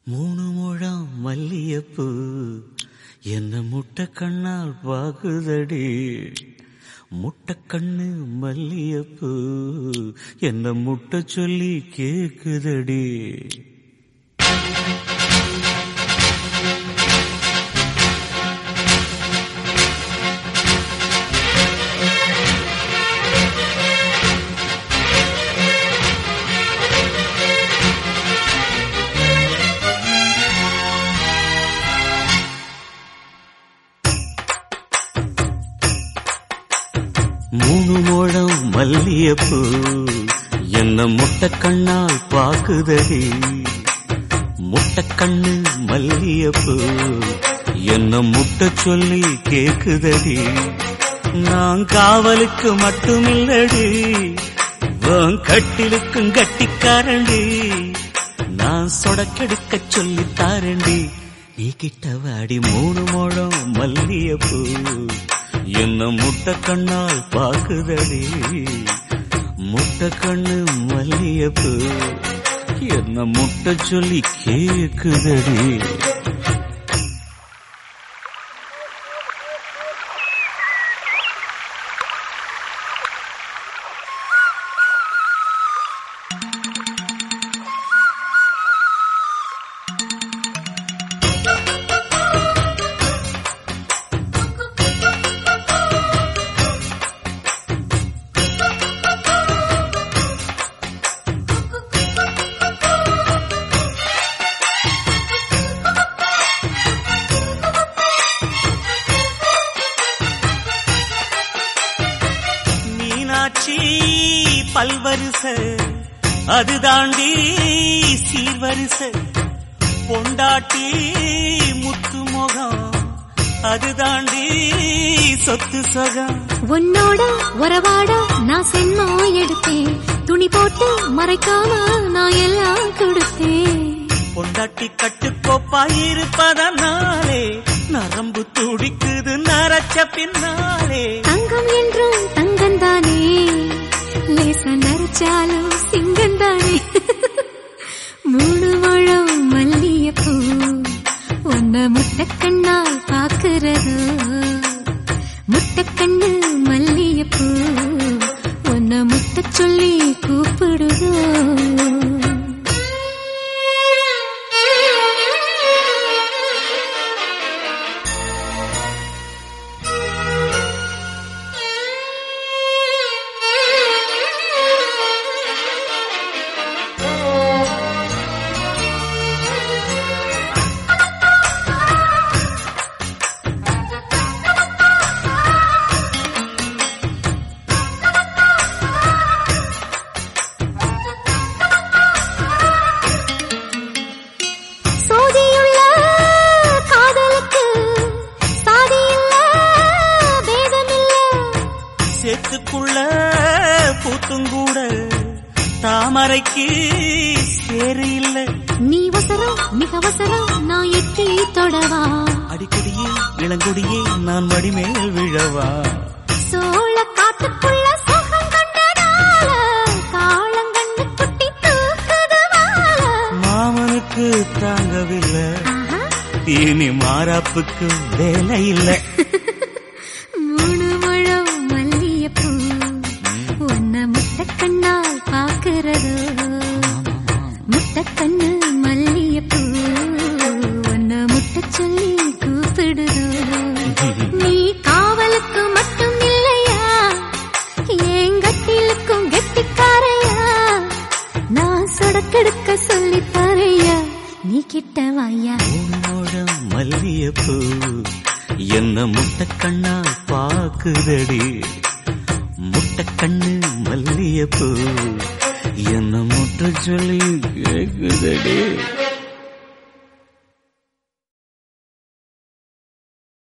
மூணு முழம் மல்லியப்பூ என்ன முட்டை கண்ணால் பாகுதடி முட்டை கண்ணு மல்லியப்பூ என்ன முட்டை சொல்லி கேக்குதடி மூணு முழம் மல்லியப்பூ என்ன முட்டை கண்ணால் பாக்குதடி முட்டை கண்ணு மல்லியப்பூ என்ன முட்டை சொல்லி கேக்குதடி நான் காவலுக்கு மட்டுமில்லடி உன் கட்டிலுக்கும் கட்டிக்காரண்டி நான் சொடக்கெடுக்க சொல்லி தாரண்டி நீ கிட்ட வாடி மூணு முழம் மல்லியப்பூ என்ன முட்டை கண்ணால் பாக்குதடி முட்டை கண்ணு மல்லியப்பூ என்ன முட்டை சொல்லி கேக்குதடி மீனாட்சி பல்வரிச அது தாண்டி சீர்வரிச பொண்டாட்டி முத்து முகம் அது தாண்டி சொத்து சகம் உன்னோட உறவாட நான் சென்மா எடுத்தேன் துணி போட்டு மறைக்காம நான் எல்லாம் கொடுத்தேன் பொண்டாட்டி கட்டுக்கோப்பாயிருப்பதனாலே நரம்பு துடிக்குது நரச்ச பின்னாலே தங்கம் என்றும் தங்கம் தானே லேசா நரைச்சாலும் சிங்கம் தானே மூணு முழம் மல்லியப்பூ உன்ன முட்டைக்கண்ணால் பாக்குறது முட்டைக்கண்ணு மல்லியப்பூ உன்ன முட்டை சொல்லி கூப்பிடுதோ சோதியுள்ள காதலுக்கு சாதியில்ல பேதமில்ல சேத்துக்குள்ள பூத்துங்கூட தாமரைக்கு சேரு இல்ல நீ வசரம் மிக வசரம் நான் எட்டி தொடவா அடிக்கடியே இளங்கொடியே நான் மடிமேல் விழவா சோழ காட்டுக்குள்ள சுகம் கண்டனால காலங்கண்ணு குட்டி தூக்குது வாழ. மாமனுக்கு தாங்கவில்லை ஆஹா, இனி மாறாப்புக்கு வேலை இல்ல மூணு முழம் மல்லியப்பூ உன்ன முட்டைக்கண்ணால் பாக்குறது முட்டைக்கண்ணு மல்லியப்பூ உன்ன முட்டை சொல்லி கூப்பிடுதோ நீ காவலுக்கு மட்டும் இல்லையா எங்கட்டிலுக்கும் கெட்டிக்காரையா நான் சொடக்கெடுக்க சொல்லி தரையா நீ கிட்ட வாயா உன்னோட மல்லியப்பூ என்ன முட்டை கண்ணா பாக்குதடி முட்டை கண்ணு மல்லியப்பூ என்ன முட்டை சொல்லி கேக்குதடி